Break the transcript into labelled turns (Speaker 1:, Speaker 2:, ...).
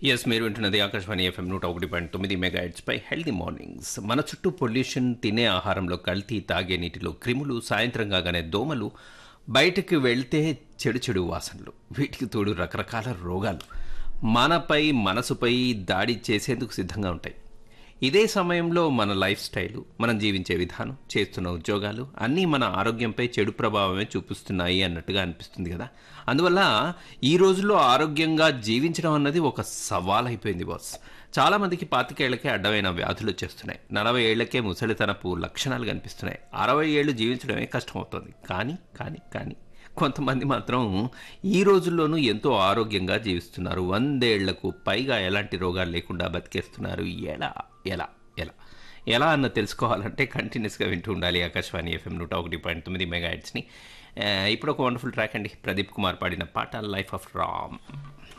Speaker 1: yes మీరు వింటున్నది Akashvani FM నూట ఒకటి పాయింట్ తొమ్మిది మెగా పై హెల్దీ మార్నింగ్స్ మన చుట్టూ పొల్యూషన్ తినే ఆహారంలో కల్తీ తాగే నీటిలో క్రిములు సాయంత్రం కాగానే దోమలు బయటకు వెళ్తే చెడు చెడు వాసనలు వీటికి తోడు రకరకాల రోగాలు మనపై మనసుపై దాడి చేసేందుకు సిద్ధంగా ఉంటాయి ఇదే సమయంలో మన లైఫ్ స్టైలు మనం జీవించే విధానం చేస్తున్న ఉద్యోగాలు అన్నీ మన ఆరోగ్యంపై చెడు ప్రభావమే చూపిస్తున్నాయి అన్నట్టుగా అనిపిస్తుంది కదా అందువల్ల ఈ రోజుల్లో ఆరోగ్యంగా జీవించడం అన్నది ఒక సవాల్ అయిపోయింది బాస్ చాలా మందికి పాతికేళ్లకే అడ్డమైన వ్యాధులు వచ్చేస్తున్నాయి నలభై ఏళ్లకే ముసలితనపు లక్షణాలు కనిపిస్తున్నాయి అరవై ఏళ్ళు జీవించడమే కష్టమవుతుంది కానీ కానీ కానీ కొంతమంది మాత్రం ఈ రోజుల్లోనూ ఎంతో ఆరోగ్యంగా జీవిస్తున్నారు వందేళ్లకు పైగా ఎలాంటి రోగాలు లేకుండా బతికేస్తున్నారు ఎలా ఎలా ఎలా ఎలా అన్న తెలుసుకోవాలంటే కంటిన్యూస్గా వింటూ ఉండాలి ఆకాశవాణి ఎఫ్ఎం నూట ఒకటి పాయింట్ తొమ్మిది మెగా హెడ్స్ని ఇప్పుడు ఒక వండర్ఫుల్ ట్రాక్ అండి ప్రదీప్ కుమార్ పాడిన పాట లైఫ్ ఆఫ్ రామ్